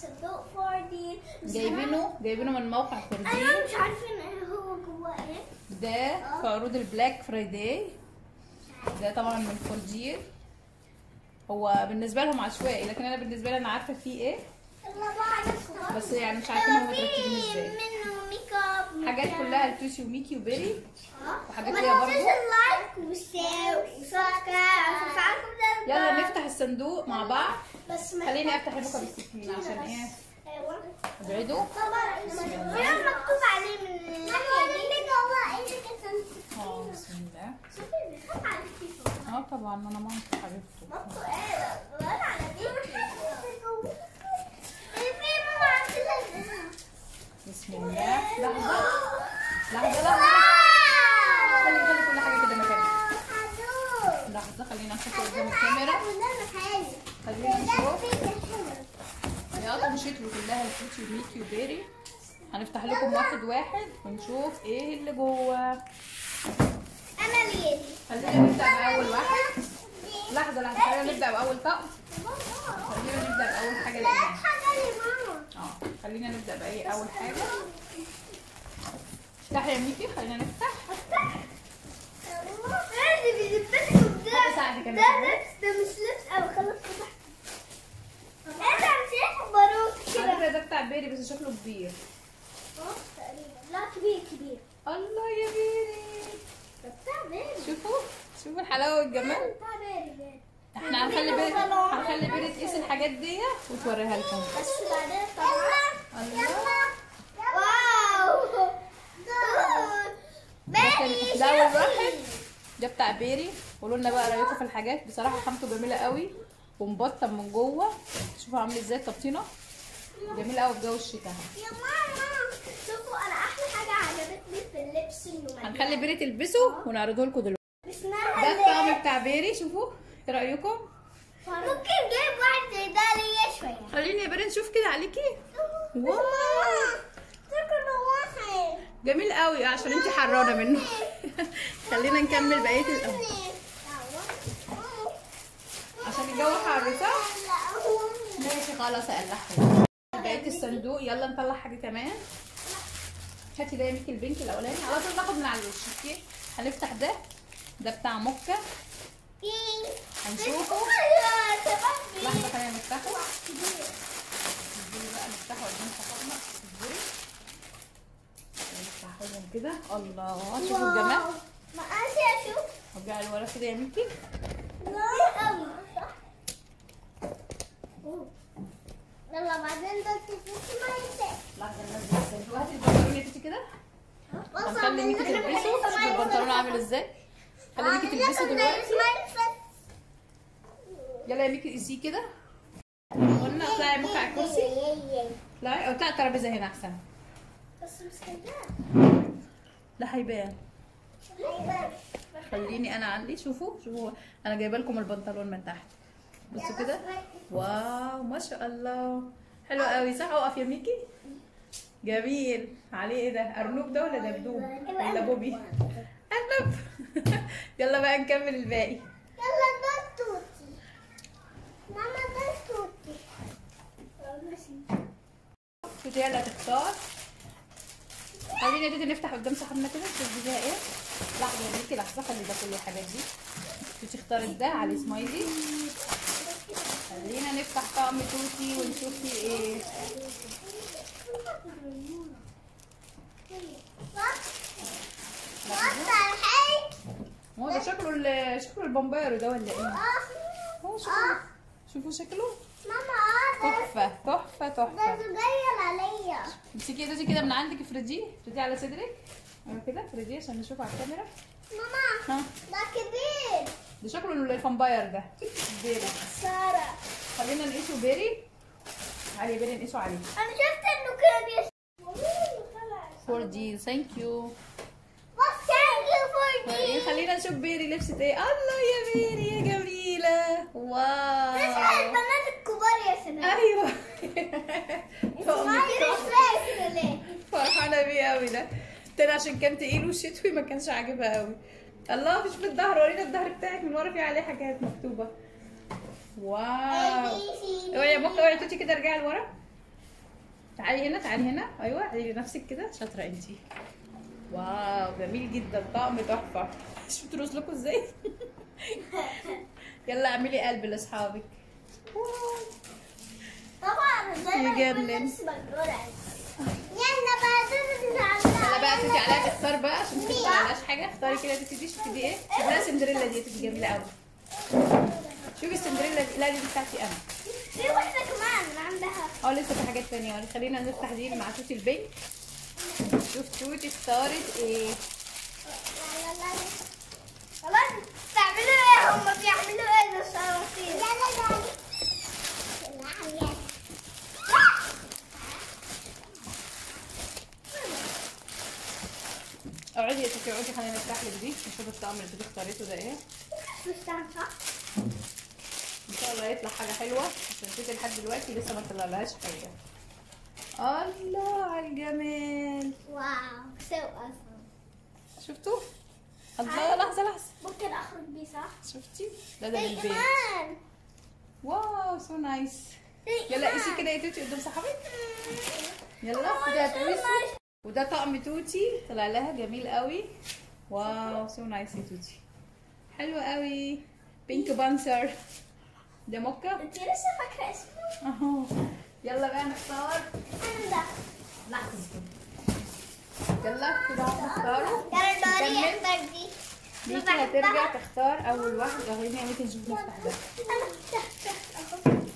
صندوق فاردين جايبينه جايبينه من موقع فردين انا مش عارفين ايه هو جواه ايه ده في عروض البلاك فرايداي ده طبعا من فوردير هو بالنسبه لهم عشوائي لكن انا بالنسبه لي انا عارفه فيه ايه يلا بقى نصغر بس يعني مش عارفين هم مرتبين ازاي منه ميك اب حاجات كلها لتوشي وميكي وبيري وحاجات ما ليها برضو. تنسوش اللايك والشير وسبسكرايب وتفعلوا ده يلا نفتح الصندوق مع بعض بس ما خليني افتح لكم بالسكينه عشان ايه ايوه ابعدوا طبعا وهنا مكتوب عليه من الناحيه دي جوه ايه كده اه بسم الله شوفي بيخاف على الكيسه اه طبعا انا مامتي حبيبته مكتوب ايه ولا على دي في ماما عندنا بسم الله لحظه لحظه لحظه خلي خلي كل حاجه كده مكانها لحظه خلينا نشوف قدام الكاميرا خلينا نشوف يا تنشيطه كلها الفوتي وميكي وبيري هنفتح لكم واحد واحد ونشوف ايه اللي جوه انا ليدي خلينا نبدا باول واحد لحظه لحظه خلينا نبدا باول طقم خلينا نبدا باول حاجه لقيناها حاجه لماما اه خلينا نبدا بايه اول حاجه افتحي يا ميكي خلينا نفتح حد ساعدك انا ده لبس ده مش لبس او خلاص فتح انت مش باروك على كده فكره ده بتاع بيري بس شكله كبير اه تقريبا لا كبير كبير الله يا بيري ده بتاع بيري شوفوا شوفوا الحلاوه والجمال بتاع بيري بيري احنا هنخلي بيري هنخلي بيري تقيس الحاجات دي وتوريها لكم بس بعدين طبعا الله واو ده كان- بيري ده اول شوفي. واحد ده بتاع بيري قولوا لنا بقى رايكم في الحاجات بصراحه خامته جميله قوي ومبطن من جوه شوفوا عامل ازاي التبطينه جميل قوي في جو الشتاء يا ماما شوفوا انا احلى حاجه عجبتني في اللبس انه مليان. هنخلي بيري تلبسه ونعرضه لكم دلوقتي اسمها ده ليه؟ الطقم بتاع بيري شوفوا ايه رايكم ممكن جايب واحد زي ده ليا شويه خليني يا بيري نشوف كده عليكي واو شكله واحد جميل قوي عشان انت حرانه منه خلينا نكمل بقيه الأول عشان الجو حر صح ماشي خلاص اقلعها بقيه الصندوق يلا نطلع حاجه كمان هاتي ده يا ميكي البنك الاولاني على طول ناخد من على الوش اوكي هنفتح ده ده بتاع موكا هنشوفه لحظه خلينا نفتحه اصبري بقى نفتحه قدام صحابنا اصبري نفتحه لهم كده الله شوفوا الجمال مقاسي اشوف رجعي لورا كده يا ميكي لا قوي صح يلا بعدين ده تفوت ما ينسى لحظه ننزل الصندوق هاتي البنطلون يا تيتي كده هنخلي ميكي تلبسه شوفوا البنطلون عامل ازاي خلي ميكي تلبسه دلوقتي يلا يا ميكي قيسيه كده قلنا اطلعي موقع الكرسي اطلعي او اطلعي الترابيزه هنا احسن بس مش هيبان لا هيبان خليني انا عندي شوفوا شوفوا انا جايبه لكم البنطلون من تحت بصوا كده واو ما شاء الله حلو قوي صح اقف يا ميكي جميل عليه ايه ده ارنوب ده ولا دبدوب ولا بوبي ارنب يلا بقى نكمل الباقي يلا ده توتي ماما ده توتي شوفي هي اللي هتختار خلينا دي نفتح قدام صاحبنا كده نشوف دي فيها ايه لحظه يا ميكي لحظه خلي ده كل الحاجات دي توتي اختارت ده عليه سمايلي خلينا نفتح طقم توتي ونشوف فيه ايه هو ده شكله ال- شكله البامبيرو ده ولا ايه هو شكله شوفوا شكله تحفه تحفه ده تحفه صغير عليا امسكي دوسي كده من عندك افرديه افرديه على صدرك ايوه كده افرديه عشان نشوف على الكاميرا ماما ها ده كبير ده شكله الفامباير ده بيري سارة خلينا نقيسه بيري علي بيري نقيسه عليه انا شفت انه كده بيس فور دي ثانك يو بس ثانك يو فور ايه دي خلينا نشوف بيري لبست ايه الله يا بيري يا جميله اسمع واو البنات الكبار يا سناء ايوه اسمعي مش فاكرة ليه فرحانه بيه قوي ده تاني عشان كان تقيل وشتوي ما كانش عاجبها قوي الله مش في الظهر ورينا الظهر بتاعك من ورا فيه عليه حاجات مكتوبه واو اوعي يا بكره اوعي توتي كده ارجعي لورا تعالي هنا تعالي هنا ايوه اعملي نفسك كده شاطره انتي واو جميل جدا طقم تحفه شفتوا رسلكوا ازاي يلا اعملي قلب لاصحابك واو. طبعا زي ما يجنن. يكون نفس بندورة يلا بقى دول يلا بقى تيجي عليها تختار بقى عشان انت ما تعملهاش حاجه اختاري كده تيجي دي شوفي دي ايه شوفي سندريلا دي تيجي جميله قوي شوفي السندريلا دي لا دي بتاعتي انا في واحدة كمان عندها اه لسه في حاجات تانية يعني خلينا نفتح دي مع توتي البينك شوف توتي اختارت ايه لا لا لا خلاص تعملوا ايه هم بيعملوا ايه الصراصير لا لا لا اقعدي يا توتي اقعدي خلينا نفتح لك دي نشوف الطقم اللي توتي اختارته ده ايه فستان صح؟ ان شاء الله يطلع حاجه حلوه عشان توتي لحد دلوقتي لسه ما طلعلهاش حاجه الله على الجمال واو سو اصلا شفتوا الله لحظه لحظه ممكن اخرج بيه صح؟ شفتي ده ده في للبيت كمان واو سو نايس في يلا كمان. قيسي كده يا توتي قدام صاحبك يلا كده هتقيسوا وده طقم توتي طلع لها جميل قوي واو سو نايس يا توتي حلو قوي بينك بانسر ده موكا انت لسه فاكره اسمه؟ اهو يلا بقى نختار انا ده لحظه يلا كده هنختاره يلا دوري نكمل. اختار دي ميكي هترجع تختار اول واحده خليني يا ميكي نشوف نفتح ده انا تحت تحت اهو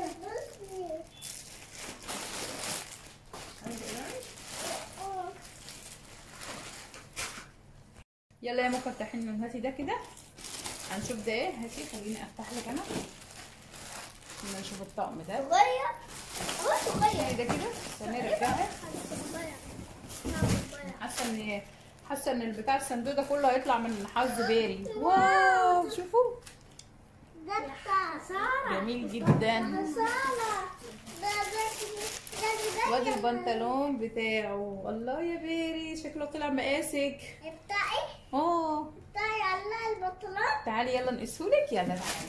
يلا يا موكا افتحي لنا هاتي ده كده هنشوف ده ايه هاتي خليني افتح لك انا يلا نشوف الطقم ده صغير هو صغير هاتي ده كده استني رجعها صغير حاسه ان حاسه ان البتاع الصندوق ده كله هيطلع من حظ باري واو شوفوا ده بتاع سارة جميل جدا سارة ده ده ده وادي البنطلون بتاعه الله يا باري شكله طلع مقاسك بتاعي اه بتاعي على البطلات تعالي يلا نقيسهولك يلا تعالي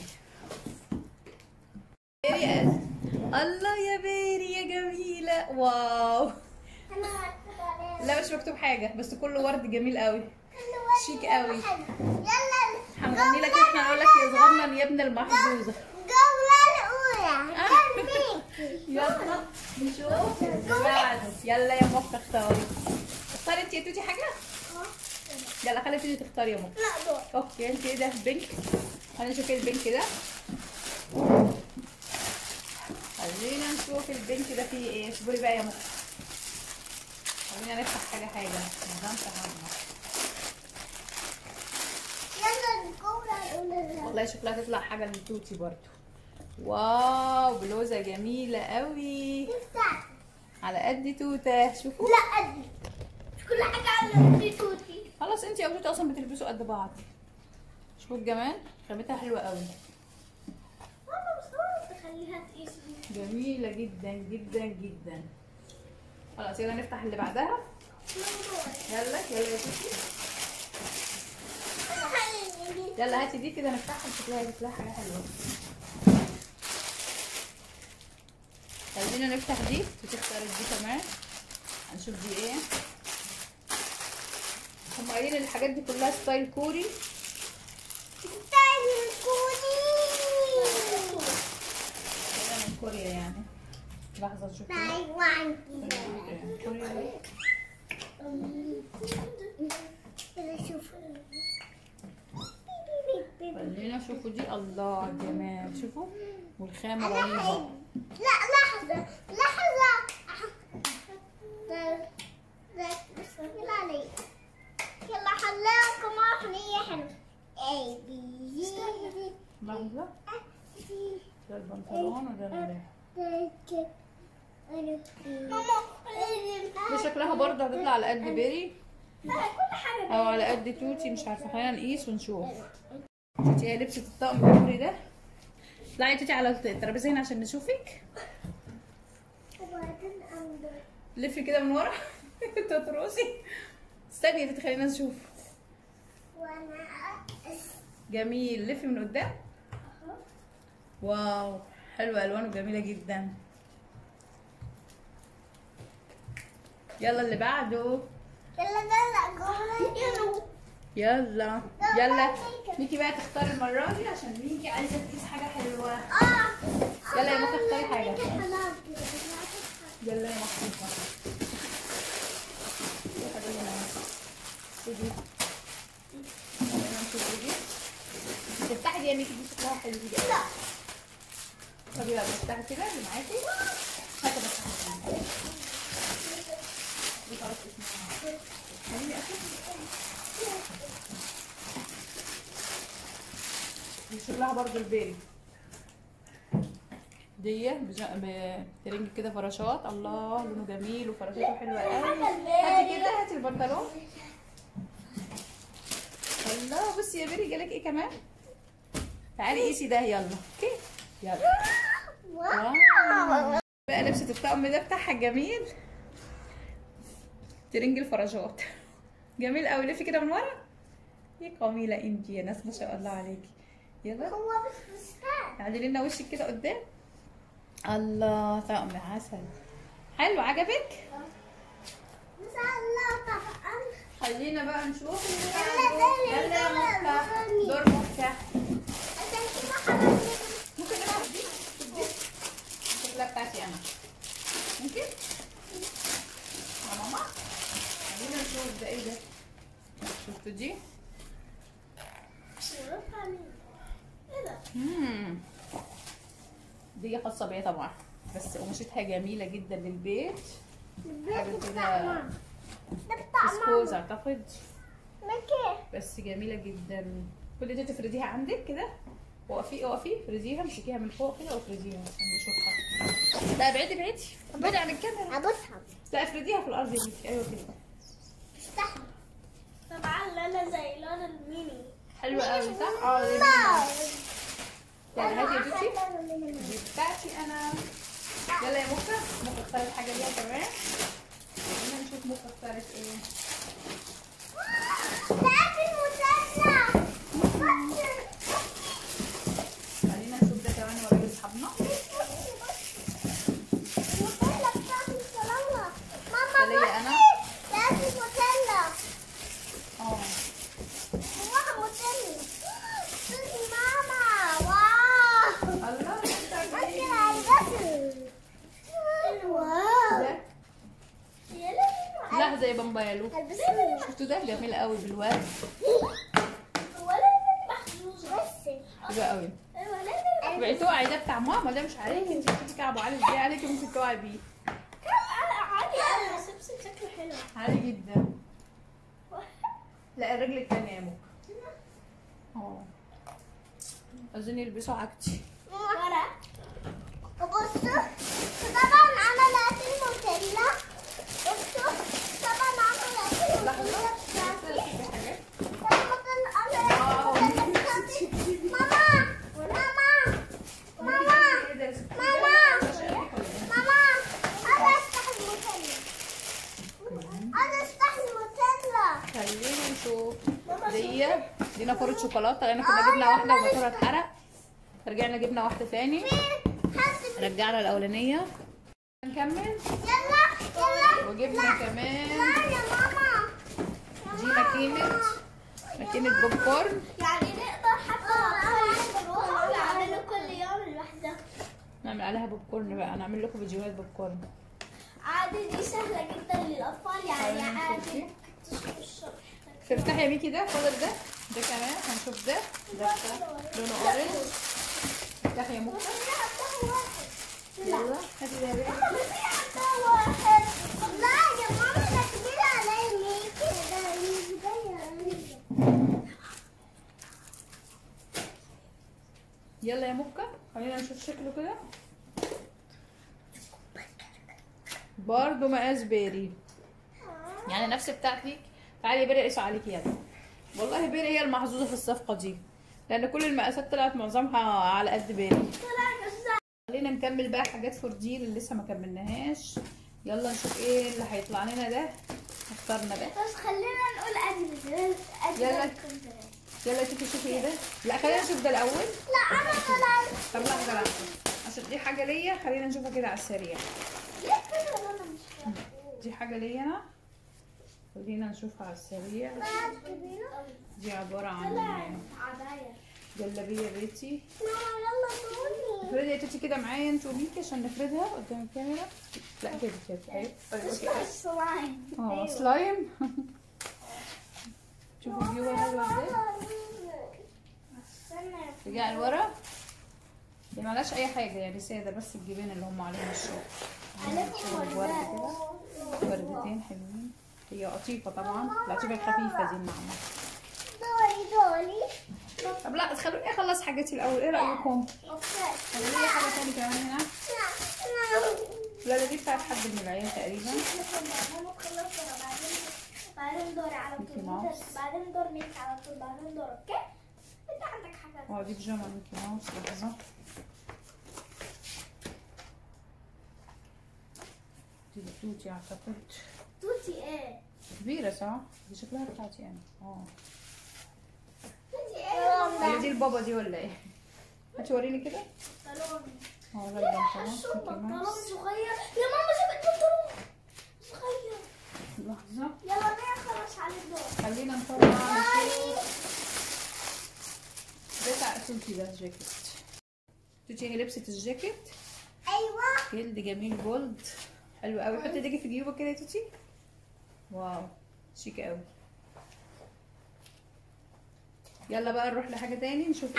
باري قاس. الله يا باري يا جميلة واو انا هكتب عليها لا مش مكتوب حاجة بس كله ورد جميل قوي شيك قوي. يلا هنغني لك احنا نقول لك يا صغنن يا ابن المحظوظة الجولة الأولى آه. كان يلا نشوف اللي بعده يلا يا مخ اختاري اختاري انت يا توتي حاجة يلا خلي توتي تختاري يا مخ لا دور اوكي انت ايه ده بينك خلينا نشوف ايه البينك ده خلينا نشوف البينك ده فيه ايه اصبري بقى يا مخ خلينا نفتح حاجه حاجه نظام تهمنا يلا الجولة الأولى والله شكلها تطلع حاجه لتوتي برضو واو بلوزه جميله قوي افتح على قد توته شوفوا لا أدي مش كل حاجة على دي توتي خلاص انت يا توتي اصلا بتلبسوا قد بعض شوفوا الجمال خامتها حلوه قوي ماما بس ماما تخليها تقيس دي جميله جدا جدا جدا خلاص يلا نفتح اللي بعدها يلا يلا يا توتي يلا هاتي دي كده نفتحها شكلها شكلها حاجه حلوه عايزين نفتح دي وتختار دي كمان هنشوف دي ايه هم قايلين الحاجات دي كلها ستايل كوري ستايل الكوني كلها من كوريا يعني لحظه نشوف كده. تايوان كوريا كده شوف خلينا نشوفوا دي الله على الجمال شوفوا والخامه أنا رهيبه حلو. لا لحظة لحظة ده ده بسم علي يلا حلاكم أغنية حلوة A B C لحظه ده البنطلون وده ال- ماما دي شكلها برضه هتطلع على قد بيري لا كل حاجة او على قد توتي مش عارفه خلينا نقيس ونشوف توتي هي لبست الطقم الكوري ده اطلعي يا توتي على الترابيزه هنا عشان نشوفك وبعدين أنظر لفي كده من ورا تترقصي استني يا توتي خلينا نشوف وأنا جميل لفي من قدام واو حلوه الوانه جميله جدا يلا اللي بعده يلا دلع جوه يلا يلا ميكي بقى تختار المرة دي عشان ميكي عايزة تقيس حاجة حلوة اه يلا يا ممكن اختاري حاجة حاجة يلا يا محمود يا حبيبي انا خدي يلا نشوف دي تفتحي دي يا ميكي دي شكلها حلو دي لا طب يلا افتحي كده اللي معاكي هاتي بس دي خلاص اسمها خليني اشوف دي شكلها برضو البيري دي بج- بترنج كده فراشات الله لونه جميل وفراشاته حلوه قوي هاتي كده هاتي البنطلون الله بصي يا بيري جالك ايه كمان تعالي قيسي ده يلا اوكي يلا واو بقى لبسة الطقم ده بتاعها جميل ترنج الفراشات جميل قوي لفي كده من ورا يا جميلة انتي يا ناس ما شاء الله عليكي يلا هو بس فستان اعدلي لنا وشك كده قدام الله طقم عسل حلو عجبك ان شاء الله طبعا خلينا بقى نشوف يلا دوري، يلا يا دوري، مفتاح دوري. دور مفتاح عشان كده حضرتك ممكن نلعب دي دي الشكلة بتاعتي انا ممكن يا ماما خلينا نشوف ده ايه ده شفتوا دي شوفها مين ايه ده مم. دي خاصة بيا طبعا بس قماشتها جميلة جدا للبيت حاجة البيت كده بتاع ماما ده بتاع فسكوز ماما اعتقد مكي بس جميلة جدا كل دي تفرديها عندك كده وقفي وقفي افرديها امسكيها من فوق كده وافرديها عشان نشوفها لا ابعدي ابعدي ابعدي عن الكاميرا ابوسها لا افرديها في الارض يا بنتي ايوه كده استحمل طبعا انا زي لون الميني حلوة قوي صح؟ اه دي يلا هاتي يا بنتي دي بتاعتي انا يلا يا مكة مكة اختارت حاجة ليها كمان خلينا نشوف مكة اختارت ايه خلينا نشوف ده كمان ورا اصحابنا ده ليا انا اه الله ده لحظة يا بامبايلو شفتوا ده جميل قوي بالورد حلو قوي بقيتوا تقعي ده بتاع ماما ده مش عليك انت بتيجي ابو علي ازاي عليكي ممكن تقعي بيه عالي جدا لا الرجل التانية يا موكا اه عايزين يلبسوا عكتي بصوا طبعا عملت الموتيلا بصوا طبعا عملت الموتيلا بتاعتي في حاجات خلينا نشوف دي دي نافورة شوكولاتة لان كنا جبنا واحدة وموتورها اتحرق رجعنا جبنا واحدة تاني رجعنا الأولانية نكمل وجبنا كمان دي ماكينة ماكينة بوب كورن يعني نقدر حتى الأطفال يعملوا كل يوم لوحدها نعمل عليها بوب كورن بقى نعمل لكم فيديوهات بوب كورن عادي دي سهلة جدا للأطفال يعني خلينا نشوف عادي دي. تشوف الشرح تفتحي يا ميكي ده فاضل ده ده كمان هنشوف ده ده بتاع لونه اورنج افتحي يا مكة يلا هاتي ده يا بيه. لا يا ماما ده كبير علي ميكي ده يلا يا مكة خلينا نشوف شكله كده برضو مقاس بيري يعني نفس بتاعتك تعالي يا بيري اقيسوا عليكي يلا والله بيري هي المحظوظة في الصفقة دي لأن كل المقاسات طلعت معظمها على قد بيري خلينا نكمل بقى حاجات فوردير اللي لسه ما كملناهاش يلا نشوف ايه اللي هيطلع لنا ده اخترنا ده بس خلينا نقول أجل أجل يلا. يلا شوفي شوفي ايه ده لا خلينا نشوف ده الاول لا أنا طلعت طب لحظه لحظه عشان دي حاجه ليا خلينا نشوفها كده على السريع ليه كده أنا مش فاهمة دي حاجة ليا انا خلينا نشوفها على السريع دي عبارة عن عباية جلابية بيتي يلا دوني افردي يا توتي كده معايا انت وميكي عشان نفردها قدام الكاميرا لا كده كده اهي أيوة كده. سلايم اه سلايم شوفوا الفيو حلوة ازاي استنى رجع لورا دي ملهاش اي حاجة يعني سادة بس الجبين اللي هم عليهم الشغل شغل ورد كده وردتين حلوين هي قطيفة طبعا القطيفة الخفيفة دي الناعمة دوري دوري طب لا خلوني اخلص حاجاتي الاول ايه رايكم اوكي خلي لي حاجه تاني كمان هنا لا لا دي بتاعت حد من العيال تقريبا بعدين دوري على ميكي طول ماوس. بعدين دور ميكي على طول بعدين دور اوكي انت عندك حاجه اه دي بيجامه ميكي ماوس لحظه دي توتي اعتقد توتي ايه كبيره صح دي شكلها بتاعتي انا اه توتي ايه هي دي البابا دي ولا ايه هاتي وريني كده بنطلون اه ده البنطلون شو ميكي بنطلون ماوس صغير يا ماما جابت بنطلون صغير لحظه يلا بينا خلص على الدور خلينا نطلع نشوف ده بتاع توتي ده الجاكيت توتي هي لبست الجاكيت ايوه جلد جميل جولد حلو قوي حطي ايديكي في جيوبك كده يا توتي واو شيك قوي يلا بقى نروح لحاجه تاني نشوف ايه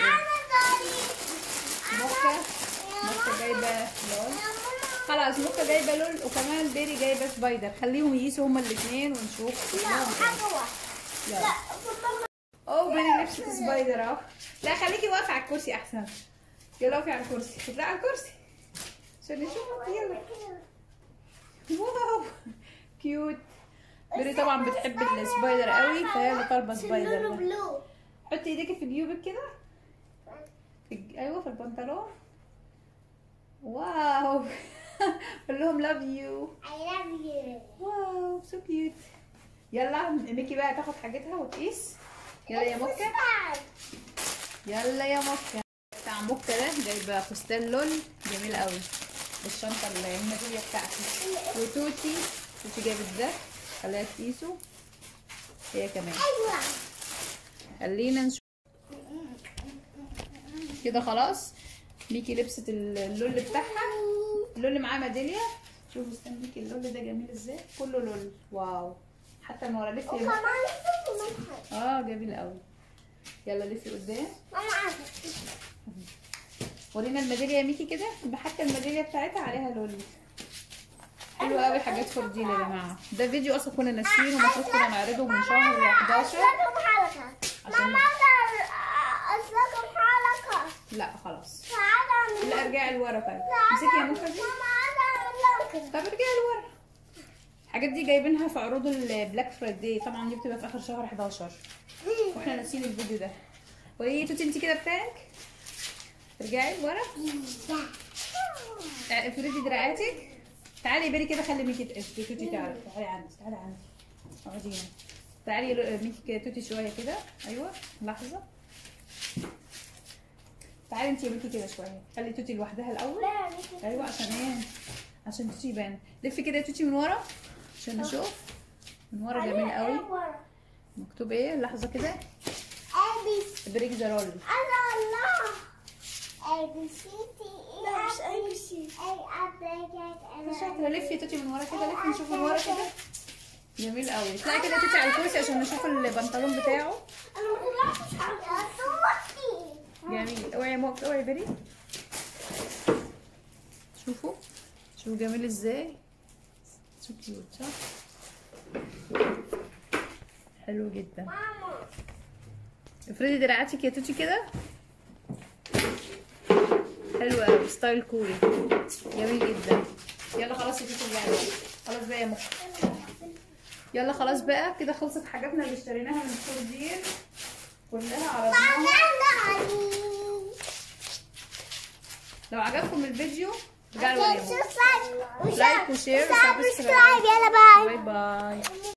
موكا موكا جايبه لول خلاص موكا جايبه لول وكمان بيري جايبه سبايدر خليهم يقيسوا هما الاثنين ونشوف لا حاجه واحده يلا لا بنطلون اوه بيري لبست سبايدر اهو لا خليكي واقفه على الكرسي احسن يلا وقفي على الكرسي اطلعي على الكرسي عشان نشوفك يلا واو كيوت بيري طبعا بتحب السبايدر قوي فهي اللي طالبه سبايدر لونه ده بلو حطي ايديكي في جيوبك كده في الج- ايوه في البنطلون واو قول لهم لاف يو I love you واو سو كيوت يلا ميكي بقى تاخد حاجتها وتقيس يلا يا موكا يلا يا موكا بتاع موكا ده جايبه فستان لول جميل قوي الشنطه الميداليه بتاعتي وتوتي توتي جابت ده خليها تقيسه هي كمان ايوه خلينا نشوف كده خلاص ميكي لبست اللول بتاعها اللول معاه ميداليه شوفوا استنى ميكي اللول ده جميل ازاي كله لول واو حتى من ورا لف يا وكمان موكا. لفه اه جميل قوي يلا لفي قدام ماما عارفه ورينا الميداليه يا ميكي كده يبقى حتى الميداليه بتاعتها عليها لول حلوه قوي حاجات فرديل يا جماعه ده فيديو اصلا كنا ناسيينه المفروض كنا نعرضه من شهر 11 أسلكم حلقة عشان- ماما أقدر أسلكم حلقة لا خلاص تعالى لا ارجعي لورا طيب امسكي يا موكا دي ماما أقدر أسلكم طب ارجعي لورا الحاجات دي جايبينها في عروض البلاك فرايداي طبعا دي بتبقى في اخر شهر 11 واحنا ناسيين الفيديو ده وايه توتي انت كده بتاعك ارجعي لورا اه، افردي دراعاتك تعالي يا بيري كده خلي ميكي تقف توتي تعالي تعالي عندي تعالي عندي اقعدي هنا تعالي يا ميكي كده توتي شويه كده ايوه لحظه تعالي انت يا ميكي كده شويه خلي توتي لوحدها الاول لا مش ايوه عشان ايه عشان توتي يبان لفي كده يا توتي من ورا عشان نشوف من ورا جميل قوي مكتوب ايه لحظه كده أبي بريك ذا رول أنا الله A B C D E لا مش A B C A شاطره لفي يا توتي من ورا كده لفي نشوف من ورا كده جميل قوي اطلعي كده يا توتي على الكرسي عشان نشوف البنطلون بتاعه أنا ما طلعتش على صوتي جميل اوعي يا موك اوعي يا بري شوفوا شوفوا جميل ازاي سو كيوت صح حلو جدا ماما افردي دراعاتك يا توتي كده حلو قوي ستايل كوري جميل جدا يلا خلاص يا توتي رجعنا خلاص بقى يا مخ يلا خلاص بقى كده خلصت حاجاتنا اللي اشتريناها من ستور دير كلها عرضناها لو عجبكم الفيديو رجعوا لي لايك لايك وشير وسبسكرايب وسبسكرايب يلا باي باي باي